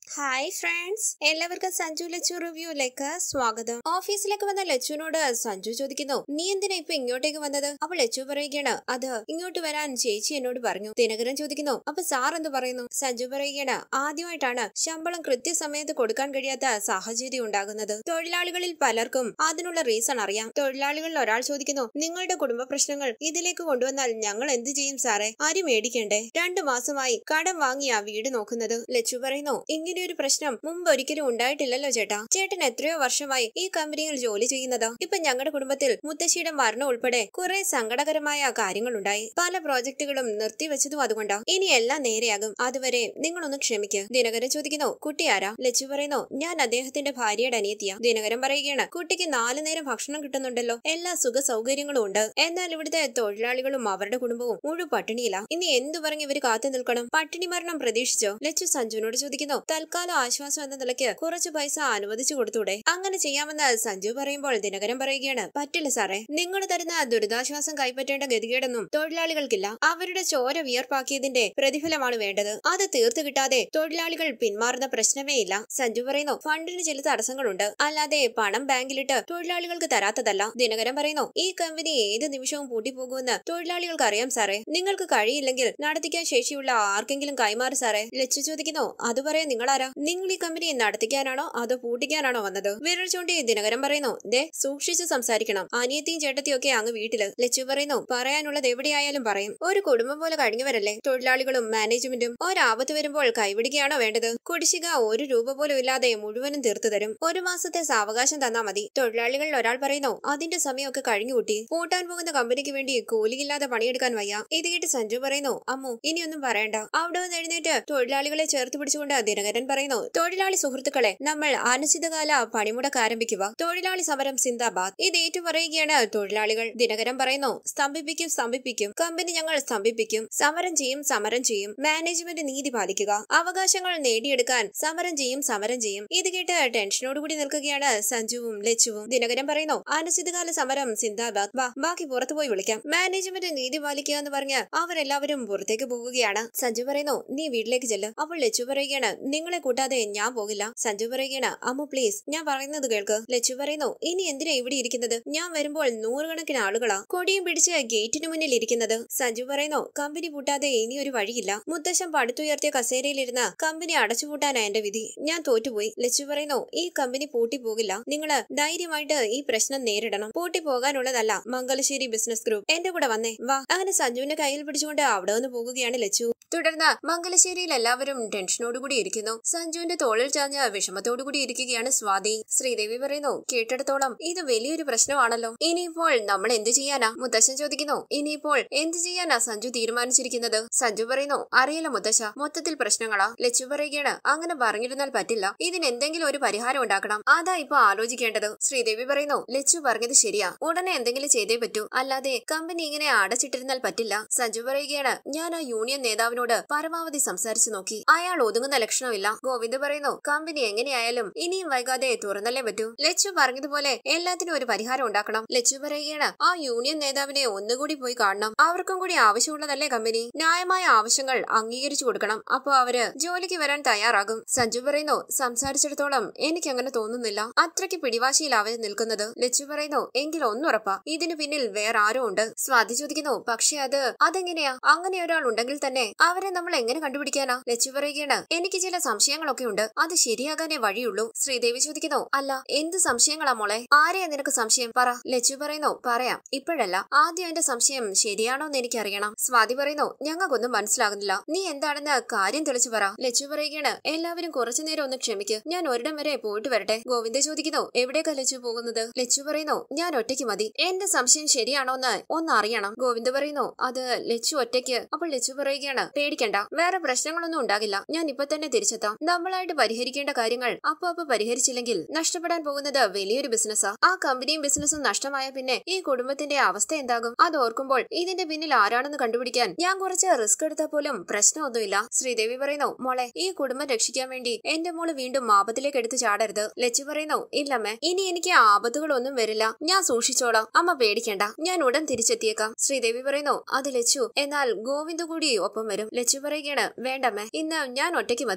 hi friends എല്ലാവർക്കും സഞ്ജു ലച്ചു റിവ്യൂയിലേക്ക് സ്വാഗതം ഓഫീസിലേക്ക് വന്ന ലച്ചുവിനോട് സഞ്ജു ചോദിക്കുന്നു നീ എന്തിനാ ഇപ്പൊ ഇങ്ങോട്ടേക്ക് വന്നത് അപ്പോൾ ലച്ചു പറയുകയാണ് അത് ഇങ്ങോട്ട് വരാൻ ചേച്ചി എന്നോട് പറഞ്ഞു ദിനകരൻ ചോദിക്കുന്നു അപ്പൊ സാർ എന്ത് പറയുന്നു സഞ്ജു പറയുകയാണ് ആദ്യമായിട്ടാണ് ശമ്പളം കൃത്യസമയത്ത് കൊടുക്കാൻ കഴിയാത്ത സാഹചര്യം ഉണ്ടാകുന്നത് തൊഴിലാളികളിൽ പലർക്കും അതിനുള്ള റീസൺ അറിയാം തൊഴിലാളികളിൽ ഒരാൾ ചോദിക്കുന്നു നിങ്ങളുടെ കുടുംബ പ്രശ്നങ്ങൾ ഇതിലേക്ക് കൊണ്ടുവന്നാൽ ഞങ്ങൾ എന്ത് ചെയ്യും സാറേ അരി മേടിക്കണ്ടേ രണ്ടു മാസമായി കടം വാങ്ങിയാ വീട് നോക്കുന്നത് ലച്ചു പറയുന്നു ഇങ്ങനെ ഒരു പ്രശ്നം മുമ്പ് ഒരിക്കലും ഉണ്ടായിട്ടില്ലല്ലോ ചേട്ടാ ചേട്ടൻ എത്രയോ വർഷമായി ഈ കമ്പനിയിൽ ജോലി ചെയ്യുന്നത് ഇപ്പൊ ഞങ്ങളുടെ കുടുംബത്തിൽ മുത്തശ്ശിയുടെ മരണം ഉൾപ്പെടെ കുറെ സങ്കടകരമായ കാര്യങ്ങളുണ്ടായി പല പ്രോജക്റ്റുകളും നിർത്തിവെച്ചതും അതുകൊണ്ടാ ഇനി എല്ലാം നേരെയാകും അതുവരെ നിങ്ങളൊന്ന് ക്ഷമിക്ക് ദിനകരൻ ചോദിക്കുന്നു കുട്ടി ആരാ ലച്ചു പറയുന്നു ഞാൻ അദ്ദേഹത്തിന്റെ ഭാര്യയുടെ അനിയത്തിയ ദിനകരൻ പറയുകയാണ് കുട്ടിക്ക് നാലു നേരം ഭക്ഷണം കിട്ടുന്നുണ്ടല്ലോ എല്ലാ സുഖ സൗകര്യങ്ങളും ഉണ്ട് എന്നാൽ ഇവിടുത്തെ തൊഴിലാളികളും അവരുടെ കുടുംബവും മുഴു പട്ടിണിയില്ല ഇനി എന്തു പറഞ്ഞ് ഇവര് കാത്തു നിൽക്കണം പട്ടിണി മരണം പ്രതീക്ഷിച്ചോ ലച്ചു സഞ്ജുവിനോട് ചോദിക്കുന്നു തൽക്കാലം ആശ്വാസം എന്ന നിലയ്ക്ക് കുറച്ച് പൈസ അനുവദിച്ചു കൊടുത്തൂടെ അങ്ങനെ ചെയ്യാമെന്ന് സഞ്ജു പറയുമ്പോൾ ദിനകരൻ പറയുകയാണ് പറ്റില്ല സാറേ നിങ്ങൾ തരുന്ന ദുരിതാശ്വാസം കൈപ്പറ്റേണ്ട ഗതികേടൊന്നും തൊഴിലാളികൾക്കില്ല അവരുടെ ചോര വിയർപ്പാക്കിയതിന്റെ പ്രതിഫലമാണ് വേണ്ടത് അത് തീർത്തു കിട്ടാതെ തൊഴിലാളികൾ പിന്മാറുന്ന പ്രശ്നമേ ഇല്ല സഞ്ജു പറയുന്നു ഫണ്ടിന് ചില തടസ്സങ്ങളുണ്ട് അല്ലാതെ പണം ബാങ്കിലിട്ട് തൊഴിലാളികൾക്ക് തരാത്തതല്ല ദിനകരൻ പറയുന്നു ഈ കമ്പനി ഏത് നിമിഷവും പൂട്ടിപ്പോകുമെന്ന് തൊഴിലാളികൾക്ക് അറിയാം സാറേ നിങ്ങൾക്ക് കഴിയില്ലെങ്കിൽ നടത്തിക്കാൻ ശേഷിയുള്ള ആർക്കെങ്കിലും കൈമാറി സാറേ ലച്ചു ചോദിക്കുന്നു അത് പറയാൻ നിങ്ങളാരാ നിങ്ങൾ ഈ കമ്പനി നടത്തിക്കാനാണോ അതോ പൂട്ടിക്കാനാണോ വന്നത് വിരൽ ചൂണ്ടി ദിനകരൻ പറയുന്നു ദേ സൂക്ഷിച്ചു സംസാരിക്കണം അനിയത്തിയും ചേട്ടത്തിയും ഒക്കെ അങ്ങ് വീട്ടില് ലച്ചു പറയുന്നു പറയാനുള്ളത് എവിടെയായാലും പറയും ഒരു കുടുംബം പോലെ കഴിഞ്ഞവരല്ലേ തൊഴിലാളികളും മാനേജ്മെന്റും ഒരാപത്ത് വരുമ്പോൾ കൈവിടുകയാണോ വേണ്ടത് കുടിശ്ശിക ഒരു രൂപ പോലും ഇല്ലാതെ മുഴുവനും തീർത്തു തരും ഒരു മാസത്തെ സാവകാശം തന്നാ മതി തൊഴിലാളികളിൽ ഒരാൾ പറയുന്നു അതിന്റെ സമയമൊക്കെ കഴിഞ്ഞു കൂട്ടി പൂട്ടാൻ പോകുന്ന കമ്പനിക്ക് വേണ്ടി കൂലിയില്ലാതെ പണിയെടുക്കാൻ വയ്യ ഇത് കേട്ട് സഞ്ജു പറയുന്നു അമ്മു ഇനിയൊന്നും പറയണ്ട അവിടെ നിന്ന് എഴുന്നേറ്റ് തൊഴിലാളികളെ ചേർത്ത് പിടിച്ചുകൊണ്ട് ദിനകരൻ പറയുന്നു തൊഴിലാളി സുഹൃത്തുക്കളെ നമ്മൾ അനിശ്ചിതകാല പണിമുടക്ക് ആരംഭിക്കുക തൊഴിലാളി സമരം സിന്ദാബാദ് ഇത് ഏറ്റു പറയുകയാണ് തൊഴിലാളികൾ ദിനകരൻ പറയുന്നു സ്തംഭിപ്പിക്കും സ്തംഭിപ്പിക്കും കമ്പനി ഞങ്ങൾ സ്തംഭിപ്പിക്കും സമരം ചെയ്യും സമരം ചെയ്യും മാനേജ്മെന്റ് നീതി പാലിക്കുക അവകാശങ്ങൾ നേടിയെടുക്കാൻ സമരം ചെയ്യും സമരം ചെയ്യും ഇത് കേട്ട് ടെൻഷനോടുകൂടി നിൽക്കുകയാണ് സഞ്ജുവും ലച്ചുവും ദിനകരൻ പറയുന്നു അനിശ്ചിതകാല സമരം സിന്ദാബാദ് വാ ബാക്കി പുറത്തു പോയി വിളിക്കാം മാനേജ്മെന്റ് നീതി പാലിക്കുക എന്ന് പറഞ്ഞ് അവരെല്ലാവരും പുറത്തേക്ക് പോകുകയാണ് സഞ്ജു പറയുന്നു നീ വീട്ടിലേക്ക് ചെല്ല് അപ്പോൾ ലച്ചു പറയുകയാണ് നിങ്ങളെ കൂട്ടാതെ ഞാൻ പോകില്ല സഞ്ജു പറയുകയാണ് അമ്മു പ്ലീസ് ഞാൻ പറയുന്നത് കേൾക്ക് ലച്ചു പറയുന്നു ഇനി എന്തിനാ ഇവിടെ ഇരിക്കുന്നത് ഞാൻ വരുമ്പോൾ നൂറുകണക്കിന് ആളുകളാ കൊടിയും പിടിച്ച് ഗേറ്റിന് മുന്നിൽ ഇരിക്കുന്നത് സഞ്ജു പറയുന്നു കമ്പനി പൂട്ടാതെ ഇനി ഒരു വഴിയില്ല മുത്തശ്ശൻ പടുത്തുയർത്തിയ കസേരയിലിരുന്ന് കമ്പനി അടച്ചുപൂട്ടാനാ എന്റെ വിധി ഞാൻ തോറ്റുപോയി ലച്ചു പറയുന്നു ഈ കമ്പനി പൂട്ടി പോകില്ല നിങ്ങള് ധൈര്യമായിട്ട് ഈ പ്രശ്നം നേരിടണം പൂട്ടി പോകാനുള്ളതല്ല മംഗലശ്ശേരി ബിസിനസ് ഗ്രൂപ്പ് എന്റെ കൂടെ വന്നേ വാ അങ്ങനെ സഞ്ജുവിന്റെ കയ്യിൽ പിടിച്ചുകൊണ്ട് അവിടെ നിന്ന് പോകുകയാണ് ലച്ചു തുടർന്ന് മംഗലശ്ശേരിയിൽ എല്ലാവരും ടെൻഷനോടുകൂടി ഇരിക്കുന്നു സഞ്ജുവിന്റെ തോളിൽ ചാഞ്ഞ വിഷമത്തോടുകൂടി ഇരിക്കുകയാണ് സ്വാതി ശ്രീദേവി പറയുന്നു കേട്ടിടത്തോളം ഇത് വലിയൊരു പ്രശ്നമാണല്ലോ ഇനിയിപ്പോൾ നമ്മൾ എന്ത് ചെയ്യാനാ മുത്തശ്ശൻ ചോദിക്കുന്നു ഇനിയിപ്പോൾ എന്ത് ചെയ്യാനാ സഞ്ജു തീരുമാനിച്ചിരിക്കുന്നത് സഞ്ജു പറയുന്നു അറിയില്ല മുത്തശ്ശ മൊത്തത്തിൽ പ്രശ്നങ്ങളാ ലച്ചു പറയുകയാണ് അങ്ങനെ പറഞ്ഞിരുന്നാൽ പറ്റില്ല ഇതിന് എന്തെങ്കിലും ഒരു പരിഹാരം ഉണ്ടാക്കണം അതാ ഇപ്പൊ ആലോചിക്കേണ്ടത് ശ്രീദേവി പറയുന്നു ലച്ചു പറഞ്ഞത് ശരിയാ ഉടനെ എന്തെങ്കിലും ചെയ്തേ പറ്റൂ അല്ലാതെ കമ്പനി ഇങ്ങനെ അടച്ചിട്ടിരുന്നാൽ പറ്റില്ല സഞ്ജു പറയുകയാണ് ഞാൻ ആ യൂണിയൻ നേതാവിനോട് പരമാവധി സംസാരിച്ചു നോക്കി അയാൾ ഒതുങ്ങുന്ന ലക്ഷണമില്ല ഗോവിന്ദ് പറയുന്നു കമ്പനി എങ്ങനെയായാലും ഇനിയും വൈകാതെ തുറന്നല്ലേ പറ്റൂ ലച്ചു പറഞ്ഞതുപോലെ എല്ലാത്തിനും ഒരു പരിഹാരം ഉണ്ടാക്കണം ലച്ചു പറയുകയാണ് ആ യൂണിയൻ നേതാവിനെ ഒന്നുകൂടി പോയി കാണണം അവർക്കും കൂടി ആവശ്യമുള്ളതല്ലേ കമ്പനി ന്യായമായ ആവശ്യങ്ങൾ അംഗീകരിച്ചു കൊടുക്കണം അപ്പോ അവര് ജോലിക്ക് വരാൻ തയ്യാറാകും സഞ്ജു പറയുന്നു സംസാരിച്ചിടത്തോളം എനിക്ക് അങ്ങനെ തോന്നുന്നില്ല അത്രയ്ക്ക് പിടിവാശിയിലാവേ നിൽക്കുന്നത് ലച്ചു പറയുന്നു എങ്കിൽ ഒന്നുറപ്പാ ഇതിനു പിന്നിൽ വേറെ ആരോ ഉണ്ട് സ്വാതി ചോദിക്കുന്നു പക്ഷെ അത് അതെങ്ങനെയാ അങ്ങനെ ഒരാൾ ഉണ്ടെങ്കിൽ തന്നെ അവരെ നമ്മൾ എങ്ങനെ കണ്ടുപിടിക്കാനാ ലച്ചു പറയുകയാണ് എനിക്ക് ചില സംശയങ്ങളൊക്കെ ഉണ്ട് അത് ശരിയാകാനേ വഴിയുള്ളൂ ശ്രീദേവി ചോദിക്കുന്നു അല്ല എന്ത് സംശയങ്ങളാ മോളെ ആരെയാ നിനക്ക് സംശയം പറ ലച്ചു പറയുന്നു പറയാം ഇപ്പോഴല്ല ആദ്യം എന്റെ സംശയം ശരിയാണോ എന്ന് എനിക്കറിയണം സ്വാതി പറയുന്നു ഞങ്ങൾക്കൊന്നും മനസ്സിലാകുന്നില്ല നീ എന്താണെന്ന് കാര്യം തെളിച്ചു പറ ലച്ചു പറയുകയാണ് എല്ലാവരും കുറച്ചു നേരം ഒന്ന് ക്ഷമിക്ക് ഞാൻ ഒരിടം വരെ പോയിട്ട് വരട്ടെ ഗോവിന്ദ ചോദിക്കുന്നു എവിടേക്കാ ലച്ചു പോകുന്നത് ലച്ചു പറയുന്നു ഞാൻ ഒറ്റയ്ക്ക് മതി എന്റെ സംശയം ശരിയാണോ എന്ന് ഒന്ന് അറിയണം ഗോവിന്ദ പറയുന്നു അത് ലച്ചു ഒറ്റയ്ക്ക് അപ്പോൾ ലച്ചു പറയുകയാണ് പേടിക്കണ്ട വേറെ പ്രശ്നങ്ങളൊന്നും ഉണ്ടാകില്ല ഞാൻ ഇപ്പൊ തന്നെ തിരിച്ചെത്താം നമ്മളായിട്ട് പരിഹരിക്കേണ്ട കാര്യങ്ങൾ അപ്പൊ അപ്പൊ പരിഹരിച്ചില്ലെങ്കിൽ നഷ്ടപ്പെടാൻ പോകുന്നത് വലിയൊരു ബിസിനസ്സാ ആ കമ്പനിയും ബിസിനസ്സും നഷ്ടമായ പിന്നെ ഈ കുടുംബത്തിന്റെ അവസ്ഥ എന്താകും അത് ഓർക്കുമ്പോൾ ഇതിന്റെ പിന്നിൽ ആരാണെന്ന് കണ്ടുപിടിക്കാൻ ഞാൻ കുറച്ച് റിസ്ക് എടുത്താൽ പോലും പ്രശ്നമൊന്നുമില്ല ശ്രീദേവി പറയുന്നു മോളെ ഈ കുടുംബം രക്ഷിക്കാൻ വേണ്ടി എന്റെ മോള് വീണ്ടും ആപത്തിലേക്ക് എടുത്ത് ചാടരുത് ലച്ചു പറയുന്നു ഇല്ലമ്മേ ഇനി എനിക്ക് ആപത്തുകളൊന്നും വരില്ല ഞാൻ സൂക്ഷിച്ചോളാം അമ്മ പേടിക്കണ്ട ഞാൻ ഉടൻ തിരിച്ചെത്തിയേക്കാം ശ്രീദേവി പറയുന്നു അത് ലച്ചു എന്നാൽ ഗോവിന്ദ് കൂടി ഒപ്പം വരും ലച്ചു പറയുകയാണ് വേണ്ടമ്മേ ഇന്ന് ഞാൻ ഒറ്റയ്ക്ക് മതി എനിക്ക്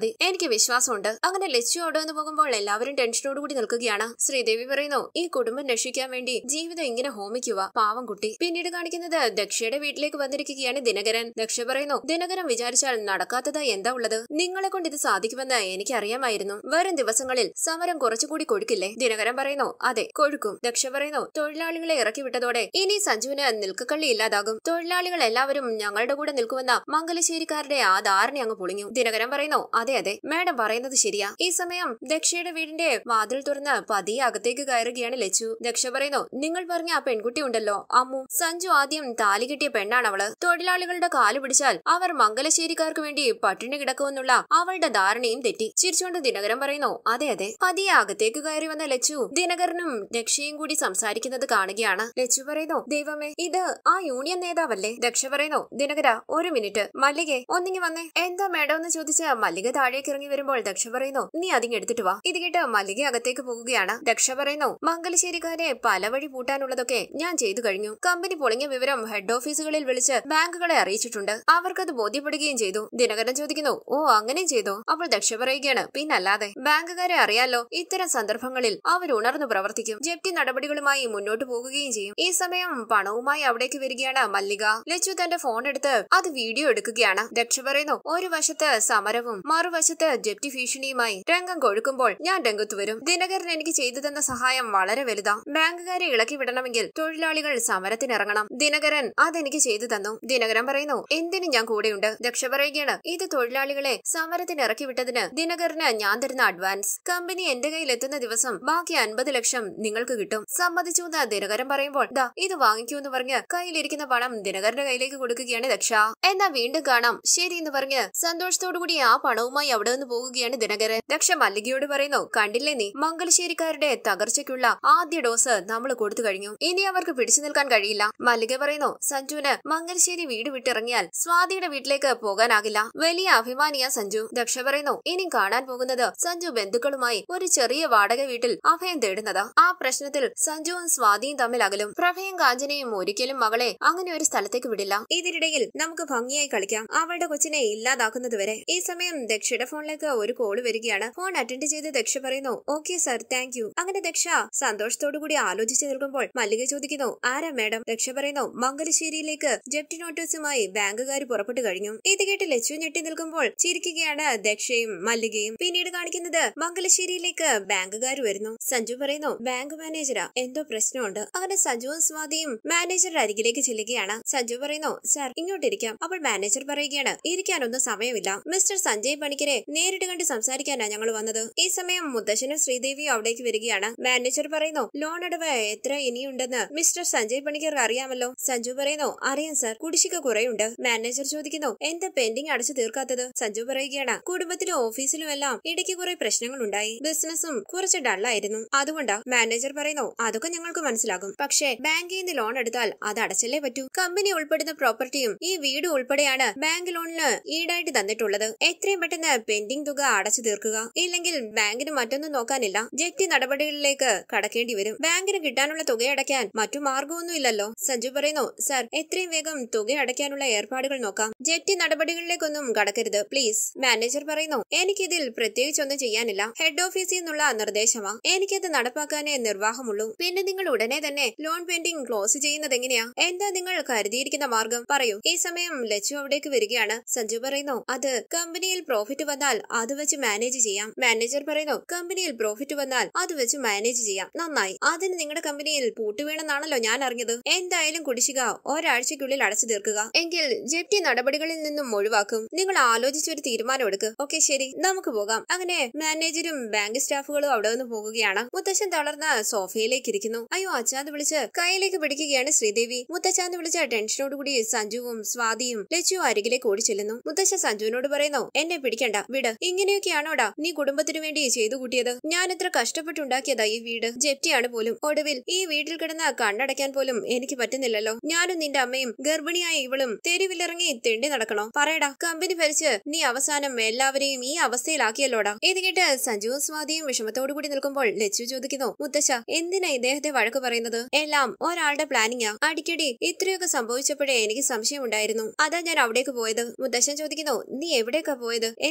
എനിക്ക് വിശ്വാസമുണ്ട് അങ്ങനെ ലച്ചു അവിടെ നിന്ന് പോകുമ്പോൾ എല്ലാവരും ടെൻഷനോടുകൂടി നിൽക്കുകയാണ് ശ്രീദേവി പറയുന്നു ഈ കുടുംബം രക്ഷിക്കാൻ വേണ്ടി ജീവിതം ഇങ്ങനെ ഹോമിക്കുക പാവം കുട്ടി പിന്നീട് കാണിക്കുന്നത് ദക്ഷയുടെ വീട്ടിലേക്ക് വന്നിരിക്കുകയാണ് ദിനകരൻ ദക്ഷ പറയുന്നു ദിനകരൻ വിചാരിച്ചാൽ നടക്കാത്തതായി എന്താ ഉള്ളത് നിങ്ങളെ കൊണ്ട് ഇത് സാധിക്കുമെന്ന് എനിക്കറിയാമായിരുന്നു വരും ദിവസങ്ങളിൽ സമരം കുറച്ചുകൂടി കൊഴുക്കില്ലേ ദിനകരൻ പറയുന്നു അതെ കൊഴുക്കും ദക്ഷ പറയുന്നു തൊഴിലാളികളെ ഇറക്കി വിട്ടതോടെ ഇനി സഞ്ജുവിന് നിൽക്കക്കള്ളി ഇല്ലാതാകും തൊഴിലാളികൾ എല്ലാവരും ഞങ്ങളുടെ കൂടെ നിൽക്കുമെന്ന മംഗലശ്ശേരിക്കാരുടെ ആ ധാരണ അങ്ങ് പൊളിഞ്ഞു ദിനകരൻ പറയുന്നു അതെ അതെ മാഡം പറയുന്നത് ശരിയാ ഈ സമയം ദക്ഷയുടെ വീടിന്റെ വാതിൽ തുറന്ന് പതിയെ അകത്തേക്ക് കയറുകയാണ് ലച്ചു ദക്ഷ പറയുന്നു നിങ്ങൾ പറഞ്ഞ ആ പെൺകുട്ടി ഉണ്ടല്ലോ അമ്മു സഞ്ജു ആദ്യം താലി കിട്ടിയ പെണ്ണാണ് അവള് തൊഴിലാളികളുടെ കാല് പിടിച്ചാൽ അവർ മംഗലശ്ശേരിക്കാർക്ക് വേണ്ടി പട്ടിണി കിടക്കുമെന്നുള്ള അവളുടെ ധാരണയും തെറ്റി ചിരിച്ചുകൊണ്ട് ദിനകരൻ പറയുന്നു അതെ അതെ പതിയെ അകത്തേക്ക് കയറി വന്ന ലച്ചു ദിനകരനും ദക്ഷയും കൂടി സംസാരിക്കുന്നത് കാണുകയാണ് ലച്ചു പറയുന്നു ദൈവമേ ഇത് ആ യൂണിയൻ നേതാവല്ലേ ദക്ഷ പറയുന്നു ദിനകര ഒരു മിനിറ്റ് മല്ലികെ ഒന്നിങ്ങി വന്നേ എന്താ മേഡം എന്ന് ചോദിച്ച് മല്ലിക താഴേക്ക് ഇറങ്ങി വരുമ്പോൾ ദക്ഷ പറയുന്നു നീ അതിങ്ങ് എടുത്തിട്ട് വാ ഇത് കേട്ട് മല്ലിക അകത്തേക്ക് പോകുകയാണ് ദക്ഷ പറയുന്നു മംഗലശ്ശേരിക്കാരെ പല വഴി പൂട്ടാനുള്ളതൊക്കെ ഞാൻ ചെയ്തു കഴിഞ്ഞു കമ്പനി പൊളിഞ്ഞ വിവരം ഹെഡ് ഓഫീസുകളിൽ വിളിച്ച് ബാങ്കുകളെ അറിയിച്ചിട്ടുണ്ട് അവർക്കത് ബോധ്യപ്പെടുകയും ചെയ്തു ദിനകരൻ ചോദിക്കുന്നു ഓ അങ്ങനെയും ചെയ്തോ അപ്പോൾ ദക്ഷ പറയുകയാണ് പിന്നല്ലാതെ ബാങ്കുകാരെ അറിയാലോ ഇത്തരം സന്ദർഭങ്ങളിൽ അവർ ഉണർന്നു പ്രവർത്തിക്കും ജപ്തി നടപടികളുമായി മുന്നോട്ട് പോകുകയും ചെയ്യും ഈ സമയം പണവുമായി അവിടേക്ക് വരികയാണ് മല്ലിക ലച്ചു തന്റെ ഫോൺ എടുത്ത് അത് വീഡിയോ എടുക്കുകയാണ് ദക്ഷ പറയുന്നു ഒരു വശത്ത് സമരവും മറുവശത്ത് ജപ്തി ഭീഷണിയുമായി രംഗം കൊഴുക്കുമ്പോൾ ഞാൻ രംഗത്ത് വരും ദിനകരൻ എനിക്ക് ചെയ്തു തന്ന സഹായം വളരെ വലുതാ ബാങ്കുകാരെ ഇളക്കി വിടണമെങ്കിൽ തൊഴിലാളികൾ സമരത്തിനിറങ്ങണം ദിനകരൻ അതെനിക്ക് ചെയ്തു തന്നു ദിനകരൻ പറയുന്നു എന്തിനും ഞാൻ കൂടെയുണ്ട് ദക്ഷ പറയുകയാണ് ഇത് തൊഴിലാളികളെ സമരത്തിന് ഇറക്കി വിട്ടതിന് ദിനകരന് ഞാൻ തരുന്ന അഡ്വാൻസ് കമ്പനി എന്റെ കയ്യിൽ എത്തുന്ന ദിവസം ബാക്കി അൻപത് ലക്ഷം നിങ്ങൾക്ക് കിട്ടും സമ്മതിച്ചു എന്ന് ദിനകരൻ പറയുമ്പോൾ ദാ ഇത് വാങ്ങിക്കൂ എന്ന് പറഞ്ഞ് കയ്യിലിരിക്കുന്ന പണം ദിനകരന്റെ കയ്യിലേക്ക് കൊടുക്കുകയാണ് ദക്ഷ എന്നാ വീണ്ടും കാണാം ശരി എന്ന് പറഞ്ഞ് സന്തോഷത്തോടുകൂടി ആ പണവുമായി അവിടെ നിന്ന് പോകുകയാണ് ദിനകരൻ ദക്ഷ മല്ലികയോട് പറയുന്നു കണ്ടില്ലേ നീ മംഗലശ്ശേരിക്കാരുടെ തകർച്ചയ്ക്കുള്ള ആദ്യ ഡോസ് നമ്മൾ കൊടുത്തു കഴിഞ്ഞു ഇനി അവർക്ക് പിടിച്ചു നിൽക്കാൻ കഴിയില്ല മല്ലിക പറയുന്നു സഞ്ജുവിന് മംഗലശ്ശേരി വീട് വിട്ടിറങ്ങിയാൽ സ്വാതിയുടെ വീട്ടിലേക്ക് പോകാനാകില്ല വലിയ അഭിമാനിയാ സഞ്ജു ദക്ഷ പറയുന്നു ഇനി കാണാൻ പോകുന്നത് സഞ്ജു ബന്ധുക്കളുമായി ഒരു ചെറിയ വാടക വീട്ടിൽ അഭയം തേടുന്നതാ ആ പ്രശ്നത്തിൽ സഞ്ജുവും സ്വാതിയും തമ്മിൽ അകലും പ്രഭയും കാഞ്ചനയും ഒരിക്കലും മകളെ അങ്ങനെ ഒരു സ്ഥലത്തേക്ക് വിടില്ല ഇതിനിടയിൽ നമുക്ക് ഭംഗിയായി കളിക്കാം അവളുടെ കൊച്ചിനെ ഇല്ലാതാക്കുന്നത് വരെ ഈ സമയം ദക്ഷയുടെ ഫോണിലേക്ക് ഒരു കോള് വരികയാണ് ഫോൺ അറ്റൻഡ് ചെയ്ത് ദക്ഷ പറയുന്നു ഓക്കെ സർ താങ്ക് യു അങ്ങനെ ദക്ഷ സന്തോഷത്തോടു കൂടി ആലോചിച്ച് നിൽക്കുമ്പോൾ മല്ലിക ചോദിക്കുന്നു ആരാ മാഡം ദക്ഷ പറയുന്നു മംഗലശ്ശേരിയിലേക്ക് ജപ്തി നോട്ടീസുമായി ബാങ്കുകാർ പുറപ്പെട്ടു കഴിഞ്ഞു ഇത് കേട്ട് ലച്ചു ഞെട്ടി നിൽക്കുമ്പോൾ ചിരിക്കുകയാണ് ദക്ഷയും മല്ലികയും പിന്നീട് കാണിക്കുന്നത് മംഗലശ്ശേരിയിലേക്ക് ബാങ്കുകാർ വരുന്നു സഞ്ജു പറയുന്നു ബാങ്ക് മാനേജരാ എന്തോ പ്രശ്നമുണ്ട് അങ്ങനെ സഞ്ജുവും സ്വാതിയും മാനേജറുടെ അരികിലേക്ക് ചെല്ലുകയാണ് സഞ്ജു പറയുന്നു സാർ ഇങ്ങോട്ടിരിക്കാം അപ്പോൾ മാനേജർ പറയുകയാണ് ഇരിക്കാനൊന്നും സമയമില്ല മിസ്റ്റർ സഞ്ജയ് പണിക്കരെ നേരിട്ട് കണ്ട് സംസാരിക്കാനാ ഞങ്ങൾ വന്നത് ഈ സമയം മുത്തശ്ശനും ശ്രീദേവിയും അവിടേക്ക് വരികയാണ് മാനേജർ പറയുന്നു ലോൺ അടവ് എത്ര ഇനിയുണ്ടെന്ന് മിസ്റ്റർ സഞ്ജയ് പണിക്കർ അറിയാമല്ലോ സഞ്ജു പറയുന്നു അറിയാം സാർ കുടിശ്ശിക കുറയുണ്ട് മാനേജർ ചോദിക്കുന്നു എന്താ പെൻഡിങ് അടച്ചു തീർക്കാത്തത് സഞ്ജു പറയുകയാണ് കുടുംബത്തിലും ഓഫീസിലും എല്ലാം ഇടയ്ക്ക് കുറെ പ്രശ്നങ്ങൾ ഉണ്ടായി ബിസിനസ്സും കുറച്ച് ഡള്ളായിരുന്നു അതുകൊണ്ടാ മാനേജർ പറയുന്നു അതൊക്കെ ഞങ്ങൾക്ക് മനസ്സിലാകും പക്ഷേ ബാങ്കിൽ നിന്ന് ലോൺ എടുത്താൽ അത് അടച്ചല്ലേ പറ്റൂ കമ്പനി ഉൾപ്പെടുന്ന പ്രോപ്പർട്ടിയും ഈ വീട് ഉൾപ്പെടെയാണ് ബാങ്ക് ലോണിന് ഈടായിട്ട് തന്നിട്ടുള്ളത് എത്രയും പെട്ടെന്ന് പെൻഡിംഗ് തുക അടച്ചു തീർക്കുക ഇല്ലെങ്കിൽ ബാങ്കിന് മറ്റൊന്നും നോക്കാനില്ല ജപ്തി നടപടികളിലേക്ക് കടക്കേണ്ടി വരും ബാങ്കിന് കിട്ടാനുള്ള തുക അടയ്ക്കാൻ മറ്റു മാർഗമൊന്നുമില്ലല്ലോ സഞ്ജു പറയുന്നു സാർ എത്രയും വേഗം തുക അടയ്ക്കാനുള്ള ഏർപ്പാടുകൾ നോക്കാം ജപ്തി നടപടികളിലേക്കൊന്നും കടക്കരുത് പ്ലീസ് മാനേജർ പറയുന്നു എനിക്കിതിൽ പ്രത്യേകിച്ചൊന്നും ചെയ്യാനില്ല ഹെഡ് ഓഫീസിൽ നിന്നുള്ള നിർദ്ദേശമാ എനിക്കത് നടപ്പാക്കാനേ നിർവാഹമുള്ളൂ പിന്നെ നിങ്ങൾ ഉടനെ തന്നെ ലോൺ പെൻഡിംഗ് ക്ലോസ് ചെയ്യുന്നത് എങ്ങനെയാ എന്താ നിങ്ങൾ കരുതിയിരിക്കുന്ന മാർഗം പറയൂ ഈ സമയം ലച്ചു അവിടേക്ക് വരികയാണ് സഞ്ജു പറയുന്നു അത് കമ്പനിയിൽ പ്രോഫിറ്റ് വന്നാൽ അത് വെച്ച് മാനേജ് ചെയ്യാം മാനേജർ പറയുന്നു കമ്പനിയിൽ പ്രോഫിറ്റ് വന്നാൽ അത് വെച്ച് മാനേജ് ചെയ്യാം നന്നായി അതിന് നിങ്ങളുടെ കമ്പനിയിൽ പൂട്ടുവേണമെന്നാണല്ലോ ഞാൻ അറിഞ്ഞത് എന്തായാലും കുടിശ്ശിക ഒരാഴ്ചയ്ക്കുള്ളിൽ അടച്ചു തീർക്കുക എങ്കിൽ ജപ്തി നടപടികളിൽ നിന്നും ഒഴിവാക്കും നിങ്ങൾ ആലോചിച്ചൊരു തീരുമാനം എടുക്ക് ഓക്കെ ശരി നമുക്ക് പോകാം അങ്ങനെ മാനേജരും ബാങ്ക് സ്റ്റാഫുകളും അവിടെ നിന്ന് പോകുകയാണ് മുത്തശ്ശൻ തളർന്ന സോഫയിലേക്ക് ഇരിക്കുന്നു അയ്യോ അച്ചാന്ന് വിളിച്ച് കയ്യിലേക്ക് പിടിക്കുകയാണ് ശ്രീദേവി മുത്തച്ഛാന്ന് വിളിച്ച ടെൻഷനോടുകൂടി സഞ്ജുവും സ്വാതിയും ലച്ചുവും അരികിലേക്ക് ഓടി ചെല്ലുന്നു മുത്തശ്ശ സഞ്ജുവിനോട് പറയുന്നു എന്നെ പിടിക്കണ്ട വിട് ഇങ്ങനെയൊക്കെയാണോടാ നീ കുടുംബത്തിനു വേണ്ടി ചെയ്തു കൂട്ടിയത് ഞാൻ എത്ര കഷ്ടപ്പെട്ടുണ്ടാക്കിയതാ ഈ വീട് ജപ്തിയാണ് പോലും ഒടുവിൽ ഈ വീട്ടിൽ കിടന്ന കണ്ണടയ്ക്കാൻ പോലും എനിക്ക് പറ്റുന്നില്ലല്ലോ ഞാനും നിന്റെ അമ്മയും ഗർഭിണിയായ ഇവളും തെരുവിലിറങ്ങി തെണ്ടി നടക്കണോ പറയടാ കമ്പനി ഭരിച്ച് നീ അവസാനം എല്ലാവരെയും ഈ അവസ്ഥയിലാക്കിയല്ലോടാ ഇത് കേട്ട് സഞ്ജുവും സ്വാതിയും വിഷമത്തോടുകൂടി നിൽക്കുമ്പോൾ ലച്ചു ചോദിക്കുന്നു മുത്തശ്ശ എന്തിനാ ഇദ്ദേഹത്തെ വഴക്ക് പറയുന്നത് എല്ലാം ഒരാളുടെ പ്ലാനിങ്ങാ അടിക്കടി ഇത്രയൊക്കെ സംഭവിച്ചപ്പോഴേ എനിക്ക് സംശയമുണ്ടായിരുന്നു അതാ ഞാൻ അവിടേക്ക് പോയത് മുത്തശ്ശൻ ചോദിക്കുന്നു നീ എവിടേക്കാ പോയത് എന്താ കാര്യം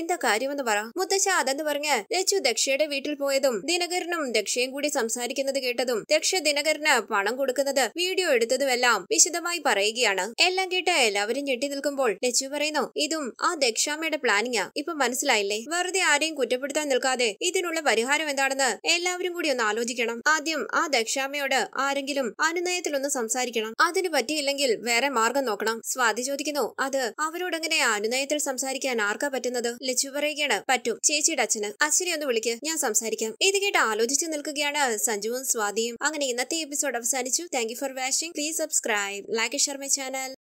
കാര്യമെന്ന് പറ മുത്തശ്ശ അതെന്ന് പറഞ്ഞ് ലച്ചു ദക്ഷയുടെ വീട്ടിൽ പോയതും ദിനകരനും ദക്ഷയും കൂടി സംസാരിക്കുന്നത് കേട്ടതും ദക്ഷ ദിനകരന് പണം കൊടുക്കുന്നത് വീഡിയോ എടുത്തതുമെല്ലാം വിശദമായി പറയുകയാണ് എല്ലാം കേട്ട് എല്ലാവരും ഞെട്ടി നിൽക്കുമ്പോൾ ലച്ചു പറയുന്നു ഇതും ആ ദക്ഷാമ്മയുടെ പ്ലാനിങ്ങാ ഇപ്പൊ മനസ്സിലായില്ലേ വെറുതെ ആരെയും കുറ്റപ്പെടുത്താൻ നിൽക്കാതെ ഇതിനുള്ള പരിഹാരം എന്താണെന്ന് എല്ലാവരും കൂടി ഒന്ന് ആലോചിക്കണം ആദ്യം ആ ദക്ഷാമ്മയോട് ആരെങ്കിലും അനുനയത്തിലൊന്ന് സംസാരിക്കണം അതിന് പറ്റിയില്ലെങ്കിൽ വേറെ മാർഗം നോക്കണം സ്വാതി ചോദിക്കുന്നു അത് അവരോടെങ്ങനെ അനുനയത്തിൽ സംസാരിക്കാൻ ആർക്കാ പറ്റുന്നത് ലച്ചു പറയുകയാണ് പറ്റും ചേച്ചിയുടെ അച്ഛന് അച്ഛനെ ഒന്ന് വിളിക്ക് ഞാൻ സംസാരിക്കാം ഇത് കേട്ട് ആലോചിച്ച് നിൽക്കുകയാണ് സഞ്ജുവും സ്വാതിയും അങ്ങനെ ഇന്നത്തെ എപ്പിസോഡ് അവസാനിച്ചു thank you for watching please subscribe like share my channel